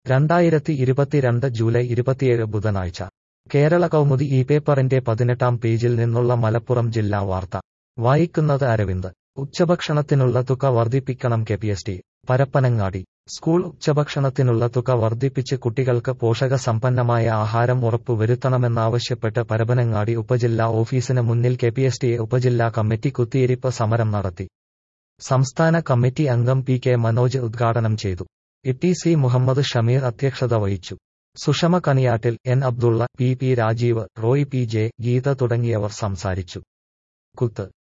രണ്ടായിരത്തി ഇരുപത്തിരണ്ട് ജൂലൈ ഇരുപത്തിയേഴ് ബുധനാഴ്ച കേരള കൗമുദി ഈ പേപ്പറിന്റെ പതിനെട്ടാം പേജിൽ നിന്നുള്ള മലപ്പുറം ജില്ലാ വാർത്ത വായിക്കുന്നത് അരവിന്ദ് ഉച്ചഭക്ഷണത്തിനുള്ള തുക വർദ്ധിപ്പിക്കണം K P S T Parappanangadi school ഉച്ചഭക്ഷണത്തിനുള്ള തുക വർദ്ധിപ്പിച്ച് കുട്ടികൾക്ക് പോഷകസമ്പന്നമായ ആഹാരം ഉറപ്പുവരുത്തണമെന്നാവശ്യപ്പെട്ട് പരപ്പനങ്ങാടി ഉപജില്ലാ ഓഫീസിന് മുന്നിൽ കെ പി എസ് ടി ഉപജില്ലാ കമ്മിറ്റി കുത്തിയിരിപ്പ് സമരം നടത്തി സംസ്ഥാന കമ്മിറ്റി അംഗം പി കെ മനോജ് ഉദ്ഘാടനം ചെയ്തു ഇ സി മുഹമ്മദ് ഷമീർ അധ്യക്ഷത വഹിച്ചു Sushama Kaniyattil N Abdulla P P Rajeev Roy P J Geetha തുടങ്ങിയവർ സംസാരിച്ചു കുത്ത്